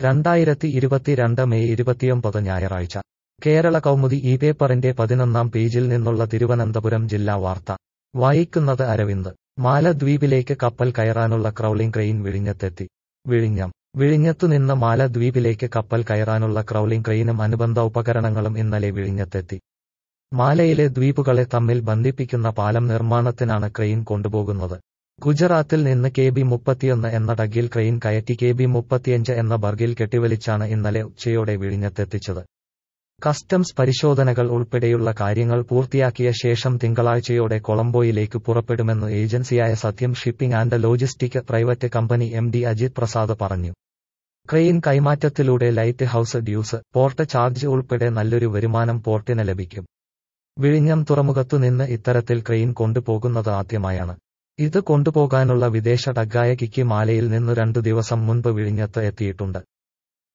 രണ്ടായിരത്തി ഇരുപത്തിരണ്ട് മെയ് ഇരുപത്തിയൊമ്പത് ഞായറാഴ്ച കേരള കൗമുദി ഈ പേപ്പറിന്റെ പതിനൊന്നാം പേജിൽ നിന്നുള്ള തിരുവനന്തപുരം ജില്ലാ വാർത്ത വായിക്കുന്നത് അരവിന്ദ് മാലദ്വീപിലേക്ക് കപ്പൽ കയറാനുള്ള ക്രൗളിംഗ് ക്രെയിൻ വിഴിഞ്ഞത്തെത്തി വിഴിഞ്ഞം വിഴിഞ്ഞത്തുനിന്ന് മാലദ്വീപിലേക്ക് കപ്പൽ കയറാനുള്ള ക്രൗളിംഗ് ക്രെയിനും അനുബന്ധ ഉപകരണങ്ങളും ഇന്നലെ വിഴിഞ്ഞത്തെത്തി മാലയിലെ ദ്വീപുകളെ തമ്മിൽ ബന്ധിപ്പിക്കുന്ന പാലം നിർമ്മാണത്തിനാണ് ക്രെയിൻ കൊണ്ടുപോകുന്നത് ഗുജറാത്തിൽ നിന്ന് കെ ബി മുപ്പത്തിയൊന്ന് എന്ന ഡഗിൽ ക്രെയിൻ കയറ്റി കെ ബി മുപ്പത്തിയഞ്ച് എന്ന ബർഗിൽ കെട്ടിവലിച്ചാണ് ഇന്നലെ ഉച്ചയോടെ വിഴിഞ്ഞത്തെത്തിച്ചത് കസ്റ്റംസ് പരിശോധനകൾ ഉൾപ്പെടെയുള്ള കാര്യങ്ങൾ പൂർത്തിയാക്കിയ ശേഷം തിങ്കളാഴ്ചയോടെ കൊളംബോയിലേക്ക് പുറപ്പെടുമെന്ന് ഏജൻസിയായ Sathyam shipping and logistic private company M D Ajith Prasad പറഞ്ഞു ക്രെയിൻ കൈമാറ്റത്തിലൂടെ lighthouse dues port charge ഉൾപ്പെടെ നല്ലൊരു വരുമാനം പോർട്ടിന് ലഭിക്കും വിഴിഞ്ഞം തുറമുഖത്തുനിന്ന് ഇത്തരത്തിൽ ക്രെയിൻ കൊണ്ടുപോകുന്നത് ആദ്യമായാണ് ഇത് കൊണ്ടുപോകാനുള്ള വിദേശ ഡഗ്ഗായ കിക്കി മാലയിൽ നിന്ന് രണ്ടു ദിവസം മുൻപ് വിഴിഞ്ഞത്ത് എത്തിയിട്ടുണ്ട്